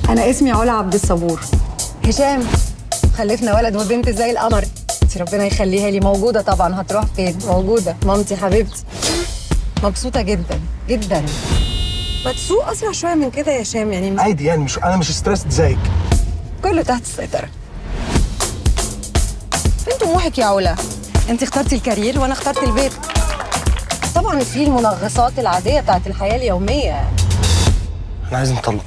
انا اسمي علا عبد الصبور هشام خلفنا ولد وبنت زي القمر انت ربنا يخليها لي موجوده طبعا هتروح فين موجوده مامتي حبيبتي مبسوطه جدا جدا ما تسوق اسرع شويه من كده يا هشام يعني عادي يعني مش انا مش ستريسد زيك كله تحت السيطره فين طموحك يا علا انت اخترتي الكارير وانا اخترت البيت طبعا في المنغصات العاديه بتاعت الحياه اليوميه انا عايز نطلق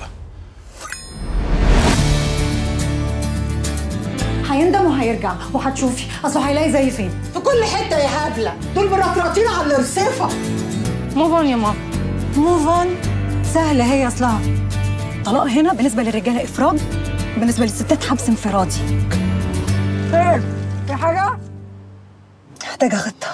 هيندم وهيرجع وهتشوفي اصله هيلاقي زي فين في كل حته يا هبله دول مرطرطين على الرصيفه موف اون يا ماما موف اون سهله هي اصلها طلاق هنا بالنسبه للرجاله افراج بالنسبه للستات حبس انفرادي خير في حاجه محتاجه خطه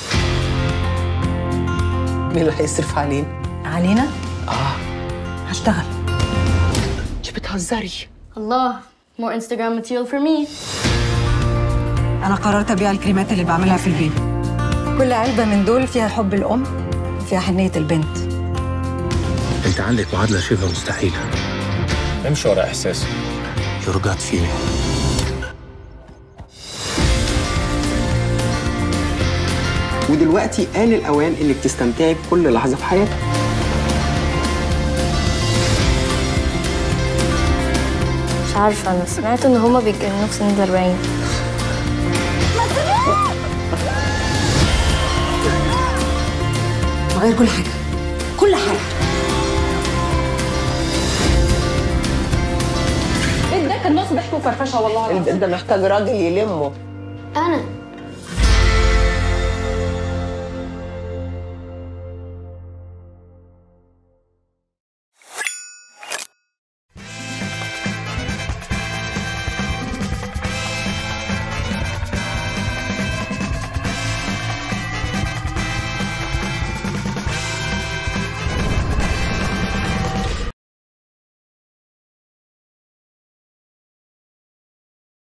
مين اللي هيصرف علينا علينا اه هشتغل انت بتهزري Allah, more Instagram material for me. انا قررت ابيع الكريمات اللي بعملها في البيت كل علبه من دول فيها حب الام فيها حنيه البنت انت عندك معادله شبه مستحيله امشي ورا احساسك يرجعت فيني ودلوقتي آن الأوان إنك تستمتعي بكل لحظة في حياتك مش عارفة أنا سمعت إن هما بيتجننوا في سن الأربعين غير كل حاجه كل حاجه البيت ده محتاج راجل يلمه أنا